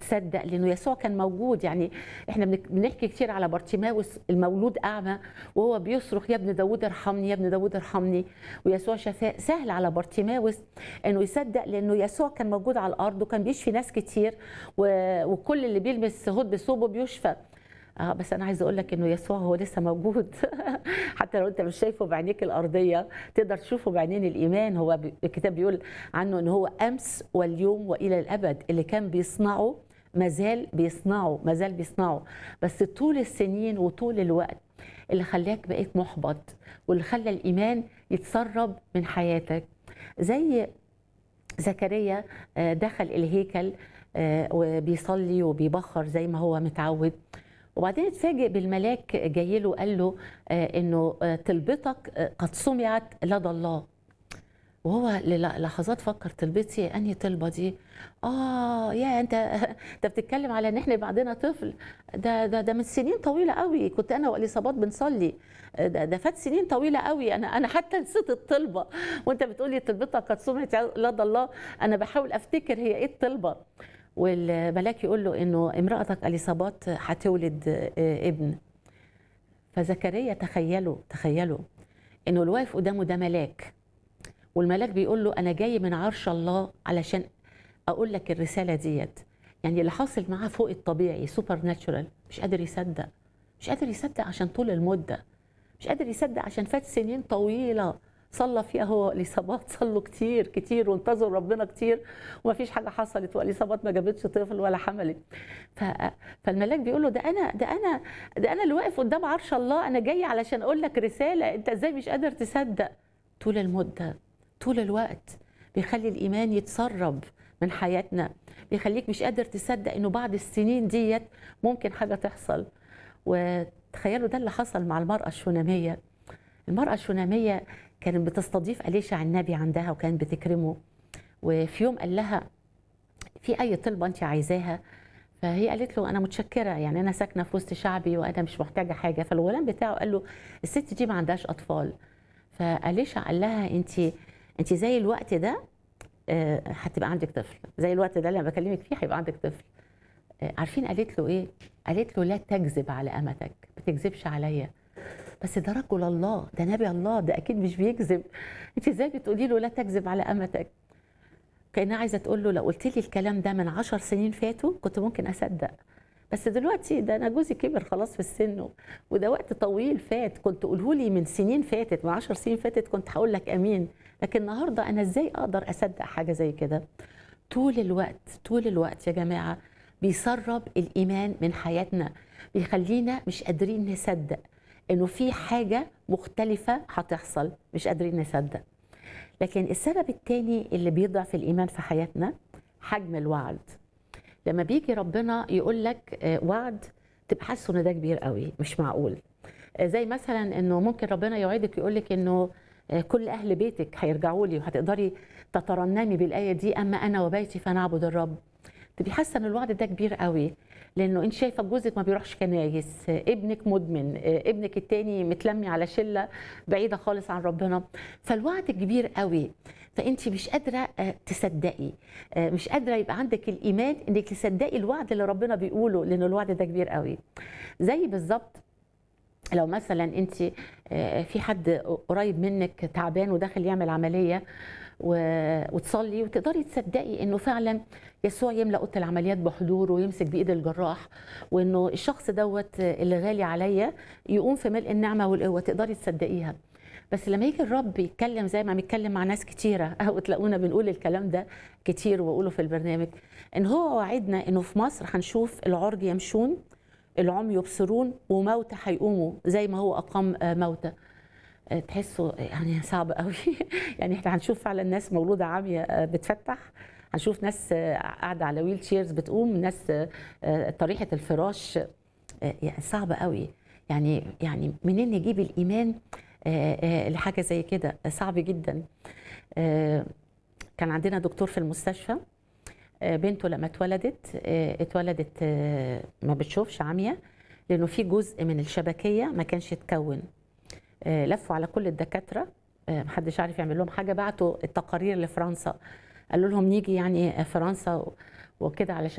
تصدق لانه يسوع كان موجود يعني احنا بنك- بنحكي كتير على بارتيماوس المولود اعمى وهو بيصرخ يا ابن داود ارحمني يا ابن داود ارحمني ويسوع شفاه سهل على بارتيماوس انه يصدق لانه يسوع كان موجود على الارض وكان بيشفي ناس كتير و- وكل اللي بيلمس هود بثوبه بيشفى اه بس انا عايزه اقول لك انه يسوع هو لسه موجود حتى لو انت مش شايفه بعينيك الارضيه تقدر تشوفه بعينين الايمان هو بي- الكتاب بيقول عنه ان هو امس واليوم والى الابد اللي كان بيصنعه مازال بيصنعه مازال بيصنعه بس طول السنين وطول الوقت اللي خلاك بقيت محبط واللي خلى الايمان يتسرب من حياتك زي زكريا آه، دخل الهيكل آه، وبيصلي وبيبخر زي ما هو متعود وبعدين اتفاجئ بالملاك جاي له قال له آه، انه آه، طلبتك آه، قد سمعت لدى الله وهو للحظات فكر طلبتي انهي طلبه دي اه يا انت انت بتتكلم على ان احنا يبقى عندنا طفل ده ده ده من سنين طويله قوي كنت انا واليصابات بنصلي ده, ده فات سنين طويله قوي انا انا حتى نسيت الطلبه وانت بتقولي طلبتك قد سمعت لدى الله انا بحاول افتكر هي ايه الطلبه والملاك يقول له انه امراتك اليصابات هتولد آه، ابن فزكريا تخيلوا تخيلوا انه اللي واقف قدامه ده ملاك والملاك بيقول له انا جاي من عرش الله علشان اقول لك الرساله ديت يعني اللي حاصل معاه فوق الطبيعي سوبر ناتشورال مش قادر يصدق مش قادر يصدق عشان طول المده مش قادر يصدق عشان فات سنين طويله صلى فيها هو اليصابات صلوا كتير كتير وانتظروا ربنا كتير ومفيش حاجه حصلت واليصابات ما جابتش طفل ولا حملت ف... فالملاك بيقول له ده انا ده انا ده انا اللي واقف قدام عرش الله انا جاي علشان اقول لك رساله انت ازاي مش قادر تصدق طول المده طول الوقت بيخلي الايمان يتسرب من حياتنا بيخليك مش قادر تصدق انه بعد السنين ديت ممكن حاجه تحصل وتخيلوا ده اللي حصل مع المراه الشوناميه المراه الشوناميه كانت بتستضيف اليشع النبي عندها وكانت بتكرمه وفي يوم قال لها في اي طلبه انت عايزاها فهي قالت له انا متشكره يعني انا ساكنه في وسط شعبي وانا مش محتاجه حاجه فالغلام بتاعه قال له الست دي ما عندهاش اطفال فاليشع قال لها انت انت زي الوقت ده آه، هتبقى عندك طفل زي الوقت ده اللي انا بكلمك فيه هيبقى عندك طفل آه، عارفين قالت له ايه قالت له لا تكذب على امتك ما تكذبش عليا بس ده رجل الله ده نبي الله ده اكيد مش بيكذب انت ازاي بتقولي له لا تكذب على امتك كانها عايزه تقول له لو قلت لي الكلام ده من عشر سنين فاتوا كنت ممكن اصدق بس دلوقتي ده انا جوزي كبر خلاص في السن وده وقت طويل فات كنت قوله لي من سنين فاتت من عشر سنين فاتت كنت هقول لك امين لكن النهارده انا ازاي اقدر اصدق حاجه زي كده طول الوقت طول الوقت يا جماعه بيسرب الايمان من حياتنا بيخلينا مش قادرين نصدق انه في حاجه مختلفه هتحصل مش قادرين نصدق لكن السبب الثاني اللي بيضعف الايمان في حياتنا حجم الوعد لما بيجي ربنا يقول لك آه، وعد تبقى حاسه ان ده كبير قوي مش معقول آه، زي مثلا انه ممكن ربنا يوعدك يقول لك انه آه، كل اهل بيتك هيرجعوا لي وهتقدري تترنمي بالايه دي اما انا وبيتي فنعبد الرب تبقي حاسه ان الوعد ده كبير قوي لانه انت شايفه جوزك ما بيروحش كنايس آه، ابنك مدمن آه، ابنك التاني متلمي على شله بعيده خالص عن ربنا فالوعد كبير قوي فانت مش قادره آه، تصدقي آه، مش قادره يبقى عندك الايمان انك تصدقي الوعد اللي ربنا بيقوله لان الوعد ده كبير قوي زي بالظبط لو مثلا انت آه، في حد قريب منك تعبان وداخل يعمل عمليه و- وتصلي وتقدري تصدقي انه فعلا يسوع يملا اوضه العمليات بحضوره ويمسك بايد الجراح وانه الشخص دوت اللي غالي عليا يقوم في ملء النعمه والقوه تقدري تصدقيها بس لما يجي الرب يتكلم زي ما بيتكلم مع ناس كتيره وتلاقونا بنقول الكلام ده كتير واقوله في البرنامج ان هو وعدنا انه في مصر هنشوف العرج يمشون العمي يبصرون وموتى هيقوموا زي ما هو اقام آه، موتى آه، تحسوا يعني صعب قوي يعني احنا هنشوف فعلا ناس مولوده عاميه آه، بتفتح هنشوف ناس آه، قاعده على ويل تشيرز بتقوم ناس آه، آه، طريحه الفراش آه، يعني صعب قوي يعني يعني منين نجيب الايمان آه، آه، لحاجه زي كده صعب جدا آه، كان عندنا دكتور في المستشفى آه، بنته لما اتولدت آه، اتولدت آه، ما بتشوفش عمية لانه في جزء من الشبكيه ما كانش اتكون آه، لفوا على كل الدكاتره آه، محدش عارف يعمل لهم حاجه بعتوا التقارير لفرنسا قالوا لهم نيجي يعني فرنسا وكده علشان